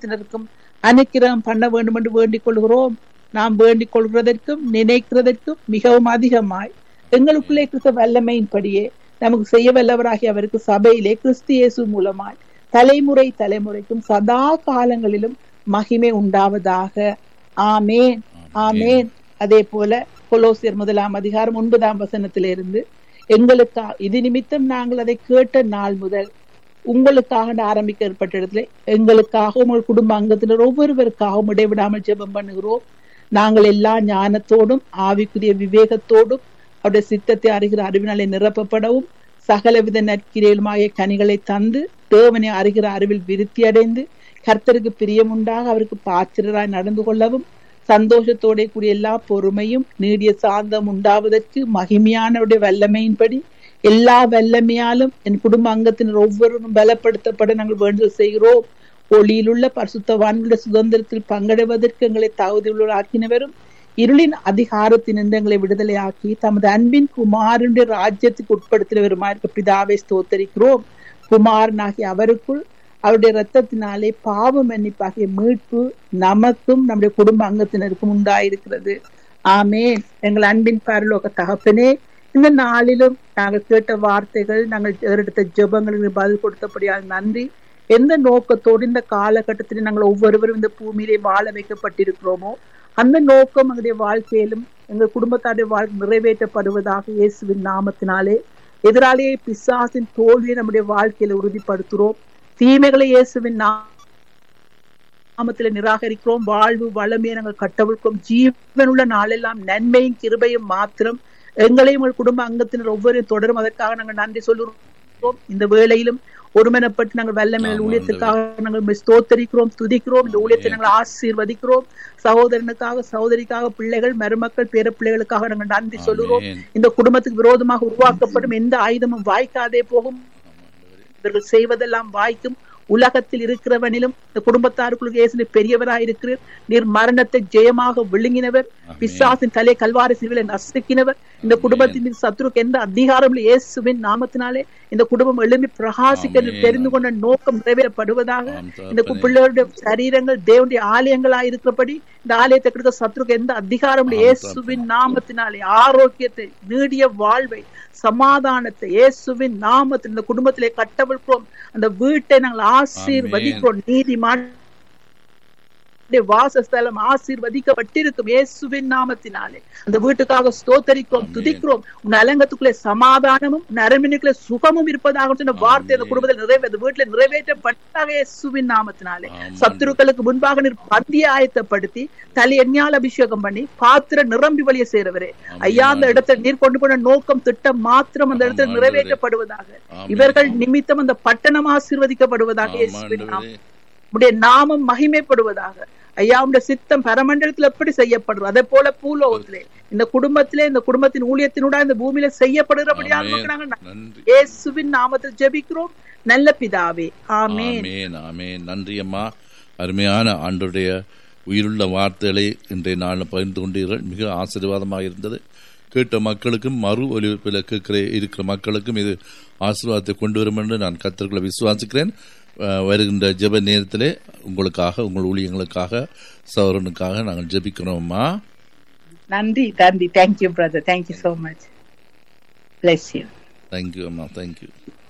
குடும்பத்தினருக்கும் அனுக்கிரகம் பண்ண வேண்டும் என்று வேண்டிக் கொள்கிறோம் நாம் வேண்டிக் கொள்கிறதற்கும் நினைக்கிறதற்கும் மிகவும் அதிகமாய் எங்களுக்குள்ளே கிறிஸ்த வல்லமையின்படியே நமக்கு செய்ய வல்லவராகிய அவருக்கு சபையிலே கிறிஸ்து இயேசு மூலமாய் தலைமுறை தலைமுறைக்கும் சதா காலங்களிலும் மகிமை உண்டாவதாக ஆமேன் ஆமேன் அதே போல கொலோசியர் முதலாம் அதிகாரம் ஒன்பதாம் வசனத்திலிருந்து எங்களுக்கா இது நிமித்தம் நாங்கள் அதை கேட்ட நாள் முதல் உங்களுக்காக ஆரம்பிக்க ஏற்பட்ட இடத்துல எங்களுக்காக உங்கள் குடும்ப அங்கத்தினர் ஒவ்வொருவருக்காகவும் இடைவிடாமல் ஜெபம் பண்ணுகிறோம் நாங்கள் எல்லா ஞானத்தோடும் ஆவிக்குரிய விவேகத்தோடும் அவருடைய சித்தத்தை அறிகிற அறிவினாலே நிரப்பப்படவும் சகலவித நற்கிரையிலுமாய கனிகளை தந்து தேவனை அறிகிற அறிவில் விருத்தி அடைந்து கர்த்தருக்கு பிரியமுண்டாக அவருக்கு பாத்திரராய் நடந்து கொள்ளவும் சந்தோஷத்தோட கூடிய எல்லா பொறுமையும் நீடிய சாந்தம் உண்டாவதற்கு மகிமையானவருடைய வல்லமையின்படி எல்லா வல்லமையாலும் என் குடும்ப அங்கத்தினர் ஒவ்வொருவரும் பலப்படுத்தப்பட நாங்கள் வேண்டுதல் செய்கிறோம் ஒளியிலுள்ள பரிசுத்தவான்களுடைய சுதந்திரத்தில் பங்கடைவதற்கு எங்களை தகுதியுள்ள ஆக்கினவரும் இருளின் அதிகாரத்தினின்று எங்களை விடுதலை ஆக்கி தமது அன்பின் குமாரனுடைய ராஜ்யத்துக்கு உட்படுத்தினவருமா இருக்க பிதாவை ஸ்தோத்தரிக்கிறோம் குமாரனாகிய அவருக்குள் அவருடைய ரத்தத்தினாலே பாவ மன்னிப்பாகிய மீட்பு நமக்கும் நம்முடைய குடும்ப அங்கத்தினருக்கும் உண்டாயிருக்கிறது ஆமே எங்கள் அன்பின் பரலோக தகப்பனே இந்த நாளிலும் நாங்கள் கேட்ட வார்த்தைகள் நாங்கள் எடுத்த ஜெபங்களுக்கு பதில் கொடுத்தபடியால் நன்றி எந்த நோக்கத்தோடு இந்த காலகட்டத்தில் நாங்கள் ஒவ்வொருவரும் இந்த பூமியிலே வாழ வைக்கப்பட்டிருக்கிறோமோ அந்த நோக்கம் எங்களுடைய வாழ்க்கையிலும் எங்கள் குடும்பத்தாருடைய வாழ்க்கை நிறைவேற்றப்படுவதாக இயேசுவின் நாமத்தினாலே எதிராளியை பிசாசின் தோல்வியை நம்முடைய வாழ்க்கையில உறுதிப்படுத்துகிறோம் தீமைகளை இயேசுவின் நாமத்தில நிராகரிக்கிறோம் வாழ்வு வளமையை நாங்கள் கட்டவிழ்க்கிறோம் ஜீவனுள்ள நாளெல்லாம் நன்மையும் கிருபையும் மாத்திரம் எங்களையும் உங்கள் குடும்ப அங்கத்தினர் ஒவ்வொரு தொடரும் அதற்காக நாங்கள் நன்றி சொல்லுகிறோம் இந்த வேளையிலும் ஒருமனப்பட்டு நாங்கள் வல்லமையில் ஊழியத்துக்காக நாங்கள் ஸ்தோத்தரிக்கிறோம் துதிக்கிறோம் இந்த ஊழியத்தை நாங்கள் ஆசீர்வதிக்கிறோம் சகோதரனுக்காக சகோதரிக்காக பிள்ளைகள் மருமக்கள் பேர பிள்ளைகளுக்காக நாங்கள் நன்றி சொல்லுகிறோம் இந்த குடும்பத்துக்கு விரோதமாக உருவாக்கப்படும் எந்த ஆயுதமும் வாய்க்காதே போகும் இவர்கள் செய்வதெல்லாம் வாய்க்கும் உலகத்தில் இருக்கிறவனிலும் இந்த குடும்பத்தாருக்குள் இயேசு பெரியவராய் இருக்கிறார் நீர் மரணத்தை ஜெயமாக விழுங்கினவர் பிசாசின் தலை கல்வாரி சிறுவிலை நசுக்கினவர் இந்த குடும்பத்தின் மீது சத்ருக்கு எந்த அதிகாரம் இயேசுவின் நாமத்தினாலே இந்த குடும்பம் எழும்பி பிரகாசிக்க தெரிந்து கொண்ட நோக்கம் நிறைவேறப்படுவதாக இந்த பிள்ளைகளுடைய சரீரங்கள் தேவனுடைய ஆலயங்களாய் இருக்கிறபடி இந்த ஆலயத்தை கிடைத்த சத்ருக்கு எந்த அதிகாரம் இயேசுவின் நாமத்தினாலே ஆரோக்கியத்தை நீடிய வாழ்வை சமாதானத்தை இயேசுவின் நாமத்தில் இந்த குடும்பத்திலே கட்டவிழ்க்கிறோம் அந்த வீட்டை நாங்கள் ஆசீர்வதிக்கிறோம் நீதிமான் வாசஸ்தலம் ஆசீர்வதிக்கப்பட்டிருக்கும் இயேசுவின் நாமத்தினாலே அந்த வீட்டுக்காக ஸ்தோத்தரிக்கிறோம் துதிக்கிறோம் உன் அலங்கத்துக்குள்ளே சமாதானமும் உன் அரண்மனைக்குள்ளே சுகமும் இருப்பதாக சொன்ன வார்த்தை அந்த குடும்பத்தில் நிறைவே அந்த வீட்டுல நிறைவேற்றப்பட்டாக இயேசுவின் நாமத்தினாலே சத்துருக்களுக்கு முன்பாக நீர் பந்திய ஆயத்தப்படுத்தி தலை எண்ணால் அபிஷேகம் பண்ணி பாத்திர நிரம்பி வழிய சேரவரே ஐயா அந்த இடத்தை நீர் கொண்டு போன நோக்கம் திட்டம் மாத்திரம் அந்த இடத்துல நிறைவேற்றப்படுவதாக இவர்கள் நிமித்தம் அந்த பட்டணம் ஆசீர்வதிக்கப்படுவதாக இயேசுவின் நாமம் உடைய நாமம் மகிமைப்படுவதாக ஐயா உடைய சித்தம் பரமண்டலத்துல எப்படி செய்யப்படுறது அதே போல பூலோகத்திலே இந்த குடும்பத்திலே இந்த குடும்பத்தின் ஊழியத்தினூட இந்த பூமியில செய்யப்படுகிறபடியாக நாங்கள் இயேசுவின் நாமத்தில் ஜெபிக்கிறோம் நல்ல பிதாவே ஆமேன் ஆமேன் நன்றி அம்மா அருமையான ஆண்டுடைய உயிருள்ள வார்த்தைகளை இன்றைய நாளில் பகிர்ந்து கொண்டீர்கள் மிக ஆசீர்வாதமாக இருந்தது கேட்ட மக்களுக்கும் மறு ஒலிபரப்பில் கேட்கிற இருக்கிற மக்களுக்கும் இது ஆசீர்வாதத்தை கொண்டு வரும் என்று நான் கத்தர்களை விசுவாசிக்கிறேன் வருகின்ற ஜெப நேரத்திலே உங்களுக்காக உங்கள் ஊழியங்களுக்காக சௌரனுக்காக நாங்கள் ஜெபிக்கிறோம்மா நன்றி நன்றி thank you brother thank you so much bless you thank you அம்மா தேங்க்யூ